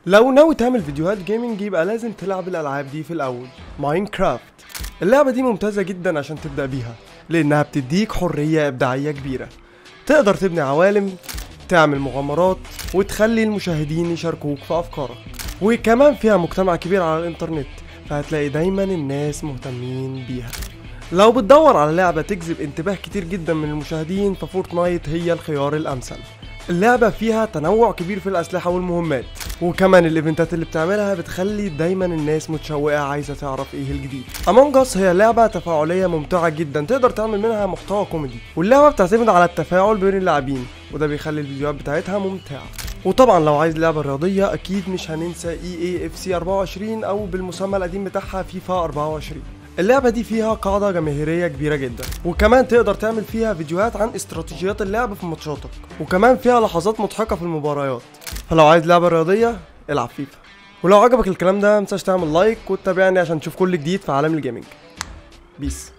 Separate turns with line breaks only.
لو ناوي تعمل فيديوهات جيمنج يبقى لازم تلعب الالعاب دي في الاول ماينكرافت اللعبه دي ممتازه جدا عشان تبدا بيها لانها بتديك حريه ابداعيه كبيره تقدر تبني عوالم تعمل مغامرات وتخلي المشاهدين يشاركوك في افكارك وكمان فيها مجتمع كبير على الانترنت فهتلاقي دايما الناس مهتمين بيها لو بتدور على لعبة تجذب انتباه كتير جدا من المشاهدين ففورتنايت هي الخيار الأمثل اللعبة فيها تنوع كبير في الأسلحة والمهمات وكمان الايفنتات اللي بتعملها بتخلي دايما الناس متشوقة عايزة تعرف ايه الجديد Among Us هي لعبة تفاعلية ممتعة جدا تقدر تعمل منها محتوى كوميدي واللعبة بتعتمد على التفاعل بين اللاعبين وده بيخلي الفيديوهات بتاعتها ممتعة وطبعا لو عايز لعبة رياضية اكيد مش هننسى اي اي اف سي 24 او بالمسمى القديم بتاعها فيفا 24 اللعبة دي فيها قاعدة جماهيرية كبيرة جدا وكمان تقدر تعمل فيها فيديوهات عن استراتيجيات اللعب في ماتشاتك وكمان فيها لحظات مضحكة في المباريات فلو عايز لعبة رياضية العب فيفا ولو عجبك الكلام ده متنساش تعمل لايك وتتابعني عشان تشوف كل جديد في عالم الجيمنج بيس